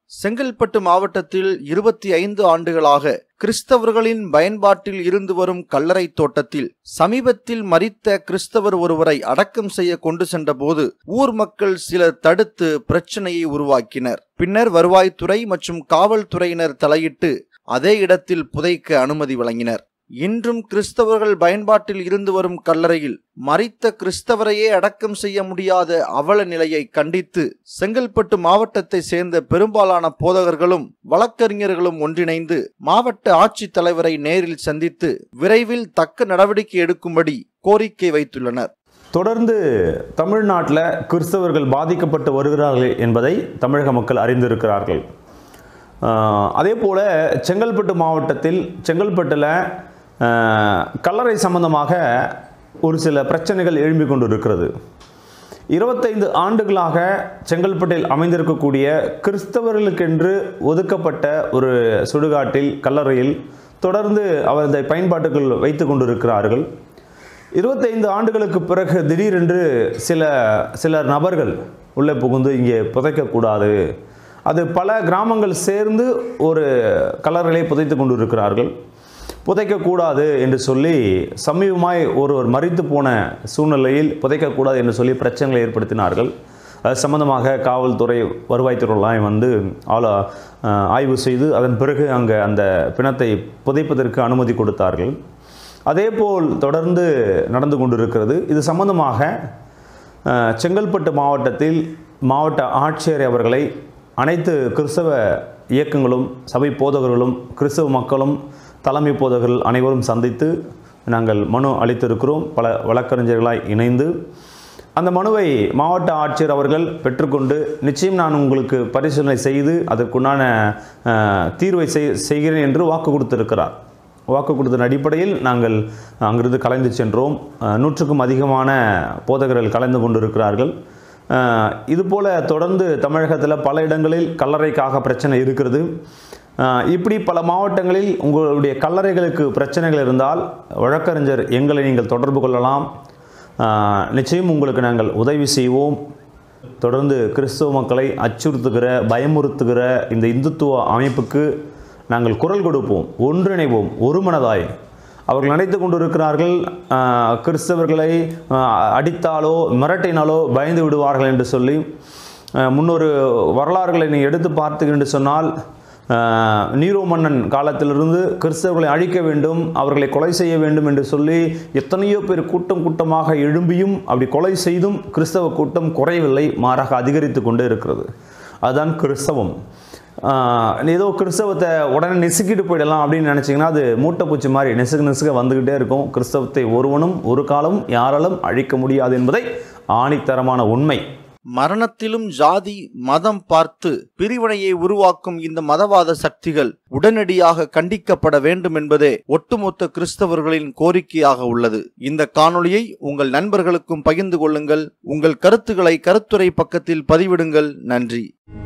செங்கல்பட்டு மாவட்டத்தில் இருபத்தி ஐந்து ஆண்டுகளாக கிறிஸ்தவர்களின் பயன்பாட்டில் இருந்து வரும் கல்லறை தோட்டத்தில் சமீபத்தில் மரித்த கிறிஸ்தவர் ஒருவரை அடக்கம் செய்ய கொண்டு சென்றபோது ஊர் மக்கள் சிலர் தடுத்து பிரச்சனையை உருவாக்கினர் பின்னர் வருவாய்த்துறை மற்றும் காவல்துறையினர் தலையிட்டு அதே இடத்தில் புதைக்க அனுமதி வழங்கினர் இன்றும் கிறிஸ்தவர்கள் பயன்பாட்டில் இருந்து வரும் கல்லறையில் மரித்த கிறிஸ்தவரையே அடக்கம் செய்ய முடியாத அவல நிலையை கண்டித்து செங்கல்பட்டு மாவட்டத்தை சேர்ந்த பெரும்பாலான போதகர்களும் வழக்கறிஞர்களும் ஒன்றிணைந்து மாவட்ட ஆட்சித்தலைவரை நேரில் சந்தித்து விரைவில் தக்க நடவடிக்கை எடுக்கும்படி கோரிக்கை வைத்துள்ளனர் தொடர்ந்து தமிழ்நாட்டில் கிறிஸ்தவர்கள் பாதிக்கப்பட்டு வருகிறார்கள் என்பதை தமிழக மக்கள் அறிந்திருக்கிறார்கள் ஆஹ் அதே போல் செங்கல்பட்டு மாவட்டத்தில் செங்கல்பட்டில் ஆஹ் கல்லறை சம்பந்தமாக ஒரு சில பிரச்சனைகள் எழும்பிக் கொண்டு இருக்கிறது இருபத்தைந்து ஆண்டுகளாக செங்கல்பட்டில் அமைந்திருக்கக்கூடிய கிறிஸ்தவர்களுக்கென்று ஒதுக்கப்பட்ட ஒரு சுடுகாட்டில் கல்லறையில் தொடர்ந்து அவர் இந்த பயன்பாட்டுகள் வைத்து கொண்டிருக்கிறார்கள் இருபத்தைந்து ஆண்டுகளுக்கு பிறகு திடீரென்று சில சில நபர்கள் உள்ளே புகுந்து இங்கே புதைக்கக்கூடாது அது பல கிராமங்கள் சேர்ந்து ஒரு கல்லறையை புதைத்து கொண்டு இருக்கிறார்கள் புதைக்கக்கூடாது என்று சொல்லி சமீபமாய் ஒருவர் மறித்து போன சூழ்நிலையில் புதைக்கக்கூடாது என்று சொல்லி பிரச்சனைகளை ஏற்படுத்தினார்கள் அது சம்பந்தமாக காவல்துறை வருவாய்த்துறைலாம் வந்து ஆள ஆய்வு செய்து அதன் பிறகு அங்கே அந்த பிணத்தை புதைப்பதற்கு அனுமதி கொடுத்தார்கள் அதேபோல் தொடர்ந்து நடந்து கொண்டிருக்கிறது இது சம்பந்தமாக அஹ், செங்கல்பட்டு மாவட்டத்தில் மாவட்ட ஆட்சியர் அவர்களை அனைத்து கிறிஸ்தவ இயக்கங்களும் சபை போதகர்களும் கிறிஸ்தவ மக்களும் தலைமை போதகர்கள் அனைவரும் சந்தித்து நாங்கள் மனு அளித்திருக்கிறோம் பல வழக்கறிஞர்களாய் இணைந்து அந்த மனுவை மாவட்ட ஆட்சியர் அவர்கள் பெற்றுக்கொண்டு நிச்சயம் நான் உங்களுக்கு பரிசீலனை செய்து அதற்குண்டான அஹ், தீர்வை செய் செய்கிறேன் என்று வாக்கு கொடுத்திருக்கிறார் வாக்கு கொடுத்ததன் அடிப்படையில் நாங்கள் அங்கிருந்து கலைந்து சென்றோம் அஹ், நூற்றுக்கும் அதிகமான போதகர்கள் கலந்து கொண்டிருக்கிறார்கள் அஹ், இதுபோல தொடர்ந்து தமிழகத்தில் பல இடங்களில் கல்லறைக்காக பிரச்சனை இருக்கிறது அஹ், இப்படி பல மாவட்டங்களில் உங்களுடைய கல்லறைகளுக்கு பிரச்சனைகள் இருந்தால் வழக்கறிஞர் எங்களை நீங்கள் தொடர்பு கொள்ளலாம் அஹ், நிச்சயம் உங்களுக்கு நாங்கள் உதவி செய்வோம் தொடர்ந்து கிறிஸ்தவ மக்களை அச்சுறுத்துகிற பயமுறுத்துகிற இந்த இந்துத்துவ அமைப்புக்கு நாங்கள் குரல் கொடுப்போம் ஒன்றிணைவோம் ஒருமனதாய் அவர்கள் நினைத்து கொண்டிருக்கிறார்கள் ஆஹ், கிறிஸ்தவர்களை ஆஹ், அடித்தாலோ மிரட்டினாலோ பயந்து விடுவார்கள் என்று சொல்லி ஆஹ், முன்னொரு வரலாறுகளை நீ எடுத்து பார்த்தீர்கள் என்று சொன்னால் ஆஹ், நீரோ மன்னன் காலத்திலிருந்து கிறிஸ்தவர்களை அழிக்க வேண்டும் அவர்களை கொலை செய்ய வேண்டும் என்று சொல்லி எத்தனையோ பேர் கூட்டம் கூட்டமாக எழும்பியும் அப்படி கொலை செய்தும் கிறிஸ்தவ கூட்டம் குறையவில்லை மாறாக அதிகரித்து கொண்டே இருக்கிறது அதுதான் கிறிஸ்தவம் ஆஹ், ஏதோ கிறிஸ்தவத்தை உடனே நெசுக்கிட்டு போயிடலாம் அப்படின்னு நினச்சிங்கன்னா அது மூட்டைப்பூச்சி மாதிரி நெசுக்கு நெசுக்க வந்துக்கிட்டே இருக்கும் கிறிஸ்தவத்தை ஒருவனும் ஒரு காலம் யாராலும் அழிக்க முடியாது என்பதை ஆணித்தரமான உண்மை மரணத்திலும் ஜாதி மதம் பார்த்து பிரிவினையை உருவாக்கும் இந்த மதவாத சக்திகள் உடனடியாக கண்டிக்கப்பட வேண்டும் என்பதே ஒட்டுமொத்த கிறிஸ்தவர்களின் கோரிக்கையாக உள்ளது இந்த காணொளியை உங்கள் நண்பர்களுக்கும் பகிர்ந்து கொள்ளுங்கள் உங்கள் கருத்துக்களை கருத்துரை பக்கத்தில் பதிவிடுங்கள் நன்றி